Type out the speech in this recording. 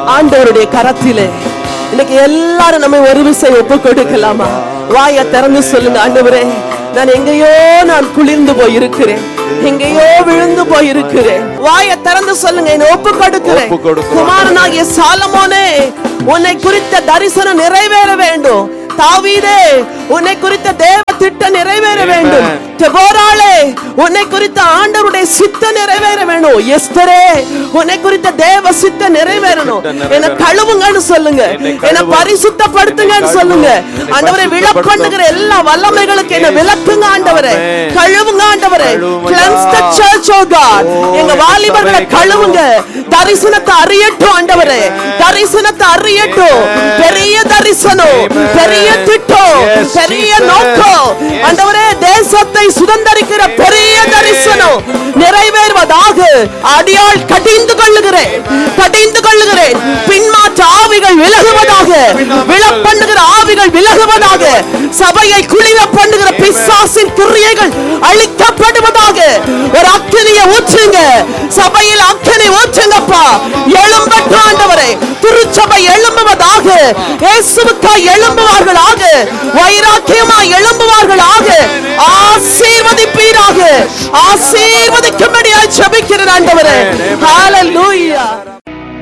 ஆண்டவருடைய கரத்திலே இன்னைக்கு எல்லாரும் நம்ம ஒரு விசை ஒப்பு கொடுக்கலாமா வாயை திறந்து சொல்லுங்க ஆண்டவரே நான் எங்கேயோ நான் குளிர்ந்து போய் இருக்கிறேன் எங்கேயோ விழுந்து போய் இருக்கிறேன் வாயை திறந்து சொல்லுங்க என்னை ஒப்பு கொடுக்கிறேன் ஒப்பு கொடுக்கிறோம். குமாரனாகிய சாலமோனே உன்னை குறித்த தரிசனம் நிறைவேற வேண்டும் தாவீதே உன்னை குறித்த தேவ திட்டம் நிறைவேற வேண்டும் தெபோராளே உன்னை குறித்த ஆண்டவருடைய சித்த நிறைவேற வேணும் எஸ்தரே உன்னை குறித்த தேவ சித்த நிறைவேறணும் சித்தம் நிறைவேறணும். என்ன கழுவுங்கன்னு சொல்லுங்க என்னை என்ன கழுவும். பரிசுத்தப்படுத்துங்கன்னு என்னை சொல்லுங்க கழுவும். என்னை ஆண்டவரை விளப்பண்ணுகிற எல்லா வல்லமைகளுக்கு என்ன விளக்குங்க ஆண்டவரே ஆமென். கழுவுங்க ஆண்டவரே கழுவுங்க. cleanse the church oh God ஓ, எங்க என் வாலிபர்களை சபையை கழுவுங்க தரிசனத்தை அறியட்டும் ஆண்டவரே தரிசனத்தை அறியட்டும் Amen. பெரிய தரிசனம் Amen. பெரிய திட்டம் Yes, பெரிய Jesus. நோக்கம் Yes. ஆண்டவரே தேசத்தை சுதந்தரிக்கிற பெரிய தரிசனம் நிறைவேறுவதாக அடியாள் கடிந்து கொள்ளுகிறேன் கடிந்து கொள்ளுகிறேன் பின்மாற்ற ஆவிகள் விலகுவதாக விழப்பண்ணுகிற ஆவிகள் விலகுவதாக சபையை குளிர பண்ணுகிற பிசாசின் கிரியைகள் அழிக்கப்படுவதாக ஒரு அக்கினியை ஊற்றுங்க சபையில் அக்கினி ஊற்றுங்கப்பா எழும்பட்டும் ஆண்டவரே திருச்சபை எழும்புவதாக இயேசுவுக்காய் எழும்புவார்களாக வைராக்கியமாய் எழும்புவார்களாக ஆசீர்வதிப்பீராக ஆசீர்வதிக்கும்படியாய் ஜெபிக்கிறேன் ஆண்டவரே ஹalleluya